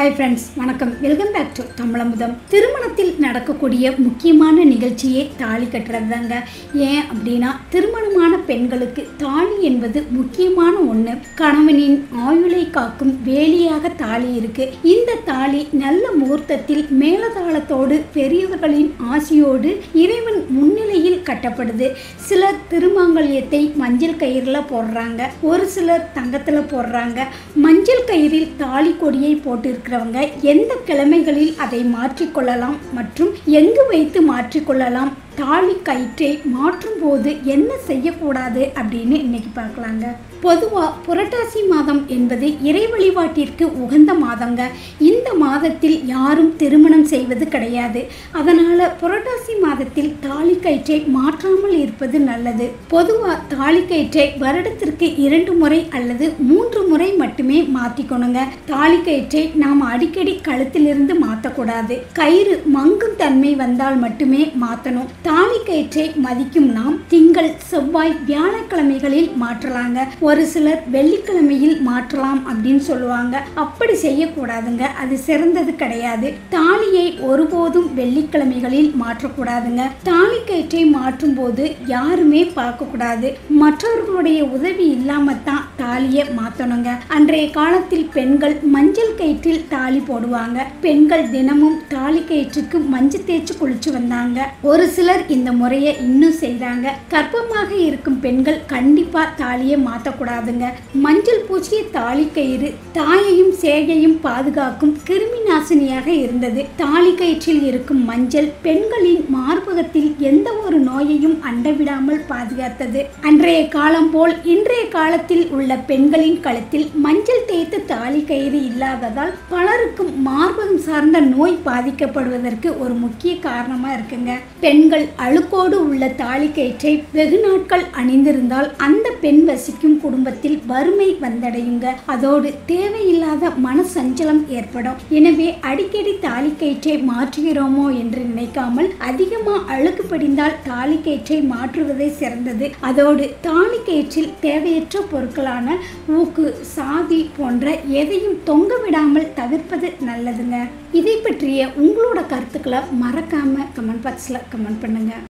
hi friends வணக்கம் welcome back to Tamizhamudham திருமணத்தில் நடக்கக்கூடிய முக்கியமான நிகழ்ச்சியே தாலி கட்டுறது தாங்க ஏன் அப்படின்னா திருமணமான பெண்களுக்கு தாலி என்பது முக்கியமான ஒன்று கணவனின் ஆயுளை காக்கும் வேலியாக தாலி இருக்கு இந்த தாலி நல்ல முகூர்த்தத்தில் மேலதாளத்தோடு பெரியவர்களின் ஆசியோடு இறைவன் முன்னிலையில் கட்டப்படுது சிலர் திருமாங்கல்யத்தை மஞ்சள் கயிறில் போடுறாங்க ஒரு சிலர் தங்கத்தில் போடுறாங்க மஞ்சள் கயிறில் தாலி கொடியை போட்டிருக்கிறவங்க எந்த கிழமைகளில் அதை மாற்றிக்கொள்ளலாம் மற்றும் எங்கு வைத்து மாற்றிக்கொள்ளலாம் தாலி கயிற்றை மாற்றும் போது என்ன செய்யக்கூடாது அப்படின்னு இன்னைக்கு பார்க்கலாங்க பொதுவாக புரட்டாசி மாதம் என்பது இறை வழிபாட்டிற்கு உகந்த மாதங்க இந்த மாதத்தில் யாரும் திருமணம் செய்வது கிடையாது அதனால் புரட்டாசி மாதத்தில் தாலி கயிற்றை மாற்றாமல் இருப்பது நல்லது பொதுவாக தாலி கயிற்றை வருடத்திற்கு இரண்டு முறை அல்லது மூன்று முறை மட்டுமே மாற்றிக்கணுங்க தாலி கயிற்றை நாம் அடிக்கடி கழுத்திலிருந்து மாற்றக்கூடாது கயிறு மங்கும் தன்மை வந்தால் மட்டுமே மாற்றணும் தாலி கயிற்றை மதிக்கும் நாம் திங்கள் செவ்வாய் வியாழக்கிழமைகளில் மாற்றலாங்க ஒரு சிலர் வெள்ளிக்கிழமையில் மாற்றலாம் அப்படின்னு சொல்லுவாங்க அப்படி செய்யக்கூடாதுங்க அது சிறந்தது கிடையாது தாலியை ஒருபோதும் வெள்ளிக்கிழமைகளில் மாற்றக்கூடாதுங்க தாலி கயிற்றை மாற்றும் போது யாருமே பார்க்கக்கூடாது மற்றவர்களுடைய உதவி இல்லாம தான் தாலியை மாற்றணுங்க அன்றைய காலத்தில் பெண்கள் மஞ்சள் கயிற்றில் தாலி போடுவாங்க பெண்கள் தினமும் தாலி கயிற்றுக்கு மஞ்சள் தேய்ச்சி குளிச்சு வந்தாங்க ஒரு சிலர் இந்த முறையை இன்னும் செய்கிறாங்க கர்ப்பமாக இருக்கும் பெண்கள் கண்டிப்பா தாலியை மாற்றக்கூடாதுங்க மஞ்சள் பூசிய தாலி கயிறு தாயையும் சேகையும் பாதுகாக்கும் கிருமி நாசினியாக இருந்தது தாலி கயிற்றில் இருக்கும் மஞ்சள் பெண்களின் மார்பகத்தில் எந்த ஒரு நோயையும் அண்டவிடாமல் பாதுகாத்தது அன்றைய காலம் போல் இன்றைய காலத்தில் உள்ள பெண்களின் கழுத்தில் மஞ்சள் தேய்த்த தாலி கயிறு இல்லாததால் பலருக்கும் மார்பகம் சார்ந்த நோய் பாதிக்கப்படுவதற்கு ஒரு முக்கிய காரணமா இருக்குங்க பெண்கள் அழுக்கோடு உள்ள தாலி கயிற்றை வெகு நாட்கள் அணிந்திருந்தால் அந்த பெண் வசிக்கும் குடும்பத்தில் வறுமை வந்தடையுங்க அதோடு தேவையில்லாத மன சஞ்சலம் ஏற்படும் எனவே அடிக்கடி தாலி கயிற்றை மாற்றுகிறோமோ என்று நினைக்காமல் அதிகமா அழுக்கு படிந்தால் தாலி கயிற்றை மாற்றுவதே சிறந்தது அதோடு தாலி கயிற்றில் தேவையற்ற பொருட்களான ஊக்கு சாதி போன்ற எதையும் தொங்க விடாமல் தவிர்ப்பது நல்லதுங்க இதை பற்றிய உங்களோட கருத்துக்களை மறக்காம கமெண்ட் பாக்ஸில் கமெண்ட் பண்ணுங்க